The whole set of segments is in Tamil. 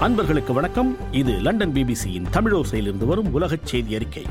அன்பர்களுக்கு வணக்கம் இது லண்டன் பிபிசியின் தமிழோசையிலிருந்து வரும் உலகச் செய்தி அறிக்கை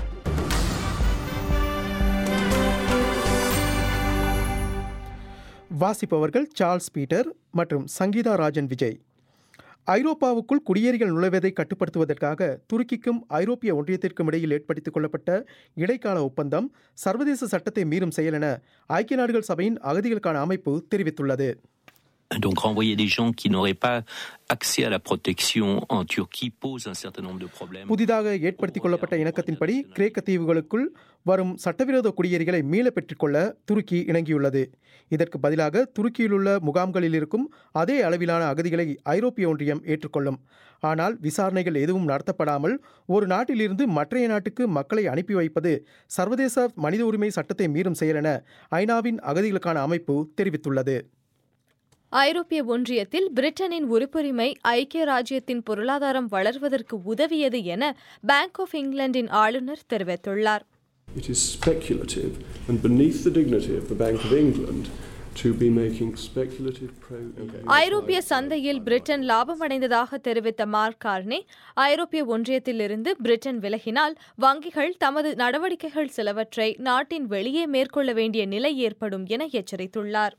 வாசிப்பவர்கள் சார்ல்ஸ் பீட்டர் மற்றும் சங்கீதா ராஜன் விஜய் ஐரோப்பாவுக்குள் குடியேறிகள் நுழைவதை கட்டுப்படுத்துவதற்காக துருக்கிக்கும் ஐரோப்பிய ஒன்றியத்திற்கும் இடையில் ஏற்படுத்திக் கொள்ளப்பட்ட இடைக்கால ஒப்பந்தம் சர்வதேச சட்டத்தை மீறும் செயல் என ஐக்கிய நாடுகள் சபையின் அகதிகளுக்கான அமைப்பு தெரிவித்துள்ளது Donc renvoyer des gens qui n'auraient pas accès à la protection en Turquie pose un certain nombre de problèmes. புதிதாக ஏற்படுத்திக் கொள்ளப்பட்ட இணக்கத்தின்படி கிரேக்க தீவுகளுக்குள் வரும் சட்டவிரோத குடியேறிகளை மீள பெற்றுக்கொள்ள துருக்கி இணங்கியுள்ளது இதற்கு பதிலாக துருக்கியில் உள்ள முகாம்களில் இருக்கும் அதே அளவிலான அகதிகளை ஐரோப்பிய ஒன்றியம் ஏற்றுக்கொள்ளும் ஆனால் விசாரணைகள் எதுவும் நடத்தப்படாமல் ஒரு நாட்டிலிருந்து மற்றைய நாட்டுக்கு மக்களை அனுப்பி வைப்பது சர்வதேச மனித உரிமை சட்டத்தை மீறும் செயல் என ஐநாவின் அகதிகளுக்கான அமைப்பு தெரிவித்துள்ளது ஐரோப்பிய ஒன்றியத்தில் பிரிட்டனின் உறுப்புரிமை ஐக்கிய ராஜ்யத்தின் பொருளாதாரம் வளர்வதற்கு உதவியது என பேங்க் ஆஃப் இங்கிலாந்தின் ஆளுநர் தெரிவித்துள்ளார் It is speculative and beneath the dignity of the Bank of England to be making speculative pro ஐரோப்பிய சந்தையில் பிரிட்டன் லாபமடைந்ததாக தெரிவித்த மார்க் கார்னே ஐரோப்பிய ஒன்றியத்திலிருந்து பிரிட்டன் விலகினால் வங்கிகள் தமது நடவடிக்கைகள் சிலவற்றை நாட்டின் வெளியே மேற்கொள்ள வேண்டிய நிலை ஏற்படும் என எச்சரித்துள்ளார்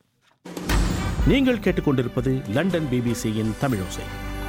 நீங்கள் கேட்டுக்கொண்டிருப்பது லண்டன் பிபிசியின் தமிழோசை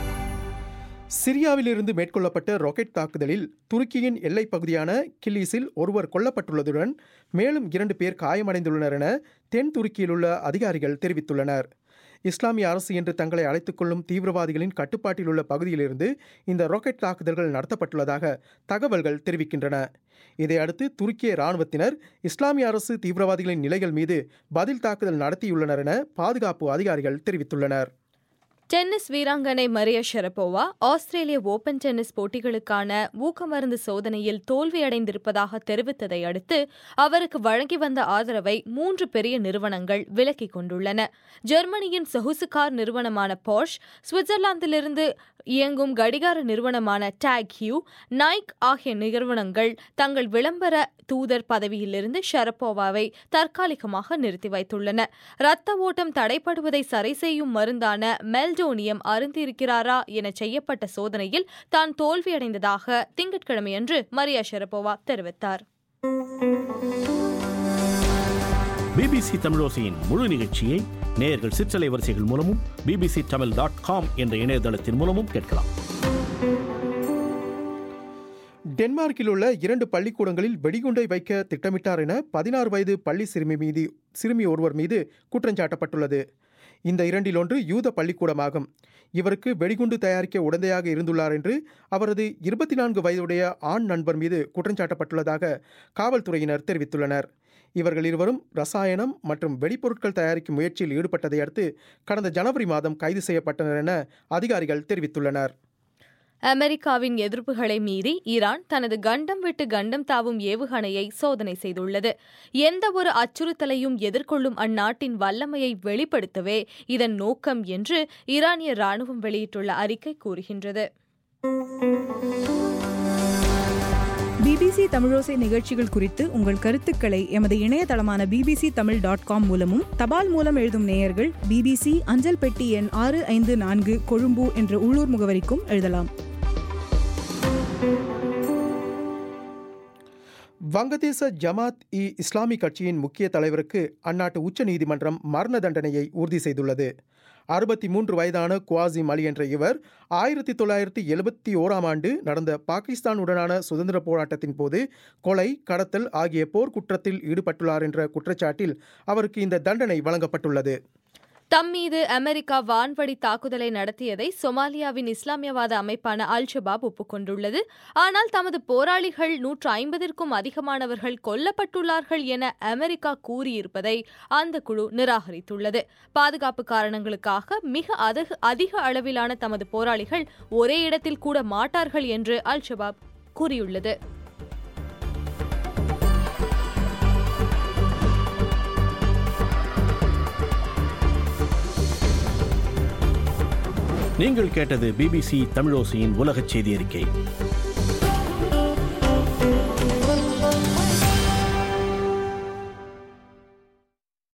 சிரியாவிலிருந்து மேற்கொள்ளப்பட்ட ராக்கெட் தாக்குதலில் துருக்கியின் எல்லைப் பகுதியான கில்லீஸில் ஒருவர் கொல்லப்பட்டுள்ளதுடன் மேலும் இரண்டு பேர் காயமடைந்துள்ளனர் என தென் துருக்கியில் உள்ள அதிகாரிகள் தெரிவித்துள்ளனர் இஸ்லாமிய அரசு என்று தங்களை அழைத்துக் கொள்ளும் தீவிரவாதிகளின் கட்டுப்பாட்டில் உள்ள பகுதியிலிருந்து இந்த ராக்கெட் தாக்குதல்கள் நடத்தப்பட்டுள்ளதாக தகவல்கள் தெரிவிக்கின்றன இதையடுத்து துருக்கிய இராணுவத்தினர் இஸ்லாமிய அரசு தீவிரவாதிகளின் நிலைகள் மீது பதில் தாக்குதல் நடத்தியுள்ளனர் என பாதுகாப்பு அதிகாரிகள் தெரிவித்துள்ளனர் டென்னிஸ் வீராங்கனை மரியா ஷரபோவா ஆஸ்திரேலிய ஓபன் டென்னிஸ் போட்டிகளுக்கான ஊக்கமருந்து சோதனையில் தோல்வியடைந்திருப்பதாக தெரிவித்ததை அடுத்து அவருக்கு வழங்கி வந்த ஆதரவை மூன்று பெரிய நிறுவனங்கள் விலக்கிக் கொண்டுள்ளன ஜெர்மனியின் சொகுசுகார் நிறுவனமான போர்ஷ் சுவிட்சர்லாந்திலிருந்து இயங்கும் கடிகார நிறுவனமான டாக் ஹியூ நைக் ஆகிய நிறுவனங்கள் தங்கள் விளம்பர தூதர் பதவியிலிருந்து ஷரப்போவாவை தற்காலிகமாக நிறுத்தி வைத்துள்ளன இரத்த ஓட்டம் தடைப்படுவதை சரி செய்யும் மருந்தான மெல்டோனியம் அருந்திருக்கிறாரா என செய்யப்பட்ட சோதனையில் தான் தோல்வியடைந்ததாக திங்கட்கிழமையன்று மரியா ஷரப்போவா தெரிவித்தார் பிபிசி தமிழோசையின் முழு நிகழ்ச்சியை நேயர்கள் சிற்றலை வரிசைகள் மூலமும் பிபிசி தமிழ் டாட் காம் என்ற இணையதளத்தின் மூலமும் கேட்கலாம் டென்மார்க்கில் உள்ள இரண்டு பள்ளிக்கூடங்களில் வெடிகுண்டை வைக்க திட்டமிட்டார் என பதினாறு வயது பள்ளி சிறுமி மீது சிறுமி ஒருவர் மீது குற்றஞ்சாட்டப்பட்டுள்ளது இந்த இரண்டில் ஒன்று யூத பள்ளிக்கூடமாகும் இவருக்கு வெடிகுண்டு தயாரிக்க உடந்தையாக இருந்துள்ளார் என்று அவரது இருபத்தி நான்கு வயதுடைய ஆண் நண்பர் மீது குற்றஞ்சாட்டப்பட்டுள்ளதாக காவல்துறையினர் தெரிவித்துள்ளனர் இவர்கள் இருவரும் ரசாயனம் மற்றும் வெடிப்பொருட்கள் தயாரிக்கும் முயற்சியில் ஈடுபட்டதை அடுத்து கடந்த ஜனவரி மாதம் கைது செய்யப்பட்டனர் என அதிகாரிகள் தெரிவித்துள்ளனர் அமெரிக்காவின் எதிர்ப்புகளை மீறி ஈரான் தனது கண்டம் விட்டு கண்டம் தாவும் ஏவுகணையை சோதனை செய்துள்ளது எந்த ஒரு அச்சுறுத்தலையும் எதிர்கொள்ளும் அந்நாட்டின் வல்லமையை வெளிப்படுத்தவே இதன் நோக்கம் என்று ஈரானிய ராணுவம் வெளியிட்டுள்ள அறிக்கை கூறுகின்றது பிபிசி தமிழோசை நிகழ்ச்சிகள் குறித்து உங்கள் கருத்துக்களை எமது இணையதளமான பிபிசி தமிழ் டாட் காம் மூலமும் தபால் மூலம் எழுதும் நேயர்கள் பிபிசி அஞ்சல் பெட்டி எண் ஆறு ஐந்து நான்கு கொழும்பு என்ற உள்ளூர் முகவரிக்கும் எழுதலாம் வங்கதேச ஜமாத் இ இஸ்லாமி கட்சியின் முக்கிய தலைவருக்கு அந்நாட்டு உச்ச நீதிமன்றம் மரண தண்டனையை உறுதி செய்துள்ளது அறுபத்தி மூன்று வயதான குவாசிம் அலி என்ற இவர் ஆயிரத்தி தொள்ளாயிரத்தி எழுபத்தி ஓராம் ஆண்டு நடந்த பாகிஸ்தானுடனான சுதந்திர போராட்டத்தின் போது கொலை கடத்தல் ஆகிய போர்க்குற்றத்தில் ஈடுபட்டுள்ளார் என்ற குற்றச்சாட்டில் அவருக்கு இந்த தண்டனை வழங்கப்பட்டுள்ளது தம் மீது அமெரிக்கா வான்வழி தாக்குதலை நடத்தியதை சொமாலியாவின் இஸ்லாமியவாத அமைப்பான அல் ஷபாப் ஒப்புக்கொண்டுள்ளது ஆனால் தமது போராளிகள் நூற்று ஐம்பதிற்கும் அதிகமானவர்கள் கொல்லப்பட்டுள்ளார்கள் என அமெரிக்கா கூறியிருப்பதை அந்த குழு நிராகரித்துள்ளது பாதுகாப்பு காரணங்களுக்காக மிக அதிக அதிக அளவிலான தமது போராளிகள் ஒரே இடத்தில் கூட மாட்டார்கள் என்று அல் ஷபாப் கூறியுள்ளது நீங்கள் கேட்டது பிபிசி தமிழோசையின் உலகச் செய்தி அறிக்கை